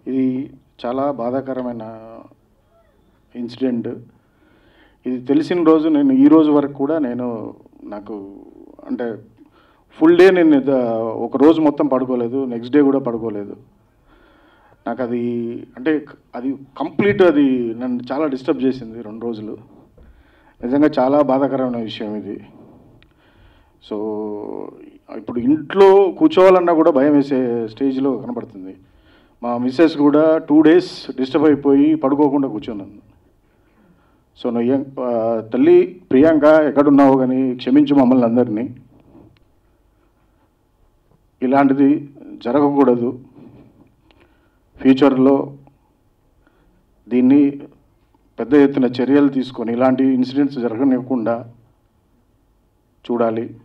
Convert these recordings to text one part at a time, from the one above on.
ఇది చాలా బాధాకరమైన ఇన్సిడెంట్ ఇది తెలిసిన రోజు నేను ఈ రోజు వరకు కూడా నేను నాకు అంటే ఫుల్ డే నేను నిద్ర- ఒక రోజు మొత్తం పడుకోలేదు నెక్స్ట్ డే కూడా పడుకోలేదు నాకు అది అంటే అది కంప్లీట్ అది నన్ను చాలా డిస్టర్బ్ చేసింది రెండు రోజులు నిజంగా చాలా బాధాకరమైన విషయం ఇది సో ఇప్పుడు ఇంట్లో కూర్చోవాలన్నా కూడా భయం వేసే స్టేజ్లో కనబడుతుంది మా మిస్సెస్ కూడా టూ డేస్ డిస్టర్బ్ అయిపోయి పడుకోకుండా కూర్చున్నాను సో నువ్వు ఆ, తల్లి ప్రియాంక ఎక్కడున్నావు కానీ క్షమించు మమ్మల్ని అందరినీ ఇలాంటిది జరగకూడదు ఫ్యూచర్లో దీన్ని పెద్ద ఎత్తున చర్యలు తీసుకొని ఇలాంటి ఇన్సిడెంట్స్ జరగనివ్వకుండా చూడాలి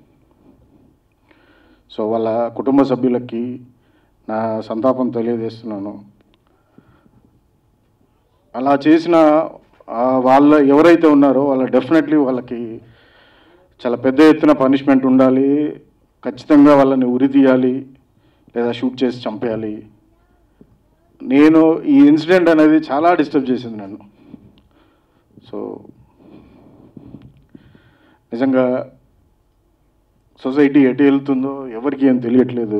సో వాళ్ళ కుటుంబ సభ్యులకి నా సంతాపం తెలియజేస్తున్నాను అలా చేసిన ఆ, వాళ్ళ ఎవరైతే ఉన్నారో వాళ్ళ డెఫినెట్లీ వాళ్ళకి చాలా పెద్ద ఎత్తున పనిష్మెంట్ ఉండాలి ఖచ్చితంగా వాళ్ళని ఉరి తీయాలి లేదా షూట్ చేసి చంపేయాలి నేను ఈ ఇన్సిడెంట్ అనేది చాలా డిస్టర్బ్ చేసింది నన్ను సో నిజంగా సొసైటీ ఎటు వెళ్తుందో ఎవరికి ఏం తెలియట్లేదు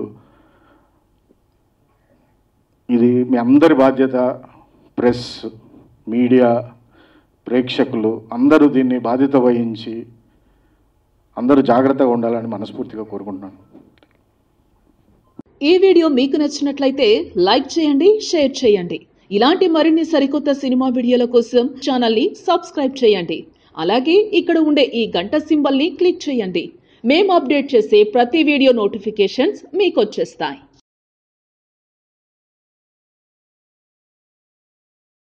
ఇది మీ అందరి బాధ్యత ప్రెస్ మీడియా ప్రేక్షకులు అందరూ దీన్ని బాధ్యత వహించి అందరూ జాగ్రత్తగా ఉండాలని మనస్ఫూర్తిగా కోరుకుంటున్నాను ఈ వీడియో మీకు నచ్చినట్లయితే లైక్ చేయండి షేర్ చేయండి ఇలాంటి మరిన్ని సరికొత్త సినిమా వీడియోల కోసం ఛానల్ని సబ్స్క్రైబ్ చేయండి అలాగే ఇక్కడ ఉండే ఈ గంట సింబల్ని క్లిక్ చేయండి మేము అప్డేట్ చేసే ప్రతి వీడియో నోటిఫికేషన్స్ మీకు వచ్చేస్తాయి